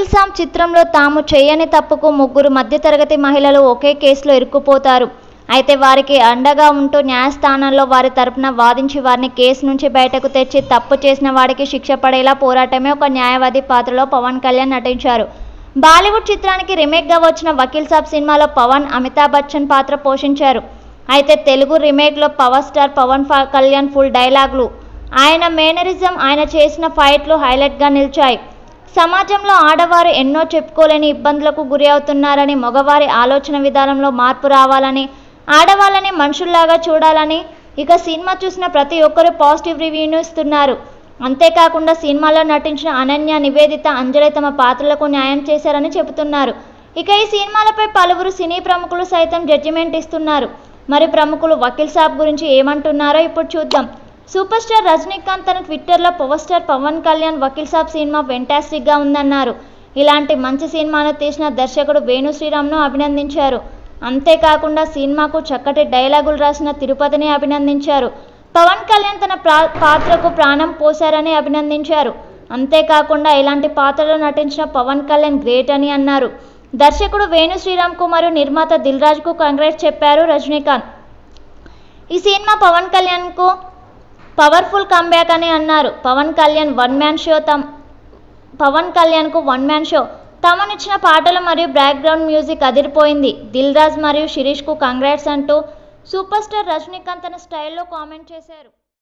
వకీల్ సాబ్ చిత్రంలో తాము చేయని తప్పుకు ముగ్గురు మధ్యతరగతి మహిళలు ఒకే కేసులో ఇరుక్కుపోతారు అయితే వారికి అండగా ఉంటూ న్యాయస్థానంలో వారి తరపున వాదించి వారిని కేసు నుంచి బయటకు తెచ్చి తప్పు చేసిన వాడికి శిక్ష పడేలా పోరాటమే ఒక న్యాయవాది పాత్రలో పవన్ కళ్యాణ్ నటించారు బాలీవుడ్ చిత్రానికి రీమేక్గా వచ్చిన వకీల్ సాబ్ సినిమాలో పవన్ అమితాబ్ బచ్చన్ పాత్ర పోషించారు అయితే తెలుగు రీమేక్లో పవర్ స్టార్ పవన్ ఫ- కళ్యాణ్ ఫుల్ డైలాగులు ఆయన మేనరిజం ఆయన చేసిన ఫైట్లు హైలైట్గా నిలిచాయి సమాజంలో ఆడవారు ఎన్నో చెప్పుకోలేని ఇబ్బందులకు గురి అవుతున్నారని మగవారి ఆలోచన విధానంలో మార్పు రావాలని ఆడవాళ్ళని మనుషుల్లాగా చూడాలని ఇక సినిమా చూసిన ప్రతి ఒక్కరూ పాజిటివ్ రివ్యూను ఇస్తున్నారు అంతేకాకుండా సినిమాలో నటించిన అనన్య నివేదిత అంజలి తమ పాత్రలకు న్యాయం చేశారని చెబుతున్నారు ఇక ఈ సినిమాలపై పలువురు సినీ ప్రముఖులు సైతం జడ్జిమెంట్ ఇస్తున్నారు మరి ప్రముఖులు వకీల్ సాబ్ గురించి ఏమంటున్నారో ఇప్పుడు చూద్దాం సూపర్ స్టార్ రజనీకాంత్ తన ట్విట్టర్లో power star Pawan Kalyan Vakeel Saab cinema ఫెంటాస్టిక్గా ఉందన్నారు ఇలాంటి మంచి సినిమాను తీసిన దర్శకుడు వేణు శ్రీరామ్ను అభినందించారు అంతేకాకుండా సినిమాకు చక్కటి డైలాగులు రాసిన తిరుపతిని అభినందించారు పవన్ కళ్యాణ్ తన ప్రా పాత్రకు ప్రాణం పోశారని అభినందించారు అంతేకాకుండా ఇలాంటి పాత్రలో నటించిన పవన్ కళ్యాణ్ గ్రేట్ అని అన్నారు దర్శకుడు వేణు శ్రీరామ్కు మరియు నిర్మాత దిల్ రాజుకు కంగ్రాట్స్ చెప్పారు రజనీకాంత్ ఈ సినిమా పవన్ కళ్యాణ్కు పవర్ఫుల్ కంబ్యాక్ అని అన్నారు Pawan Kalyan one man show తమ్ పవన్ కళ్యాణ్కు వన్ మ్యాన్ షో తమనిచ్చిన పాటలు మరియు బ్యాక్గ్రౌండ్ మ్యూజిక్ అదిరిపోయింది దిల్ రాజ్ మరియు శిరీష్కు కంగ్రాట్స్ అంటూ సూపర్ స్టార్ రజనీకాంత్ తన స్టైల్లో కామెంట్ చేశారు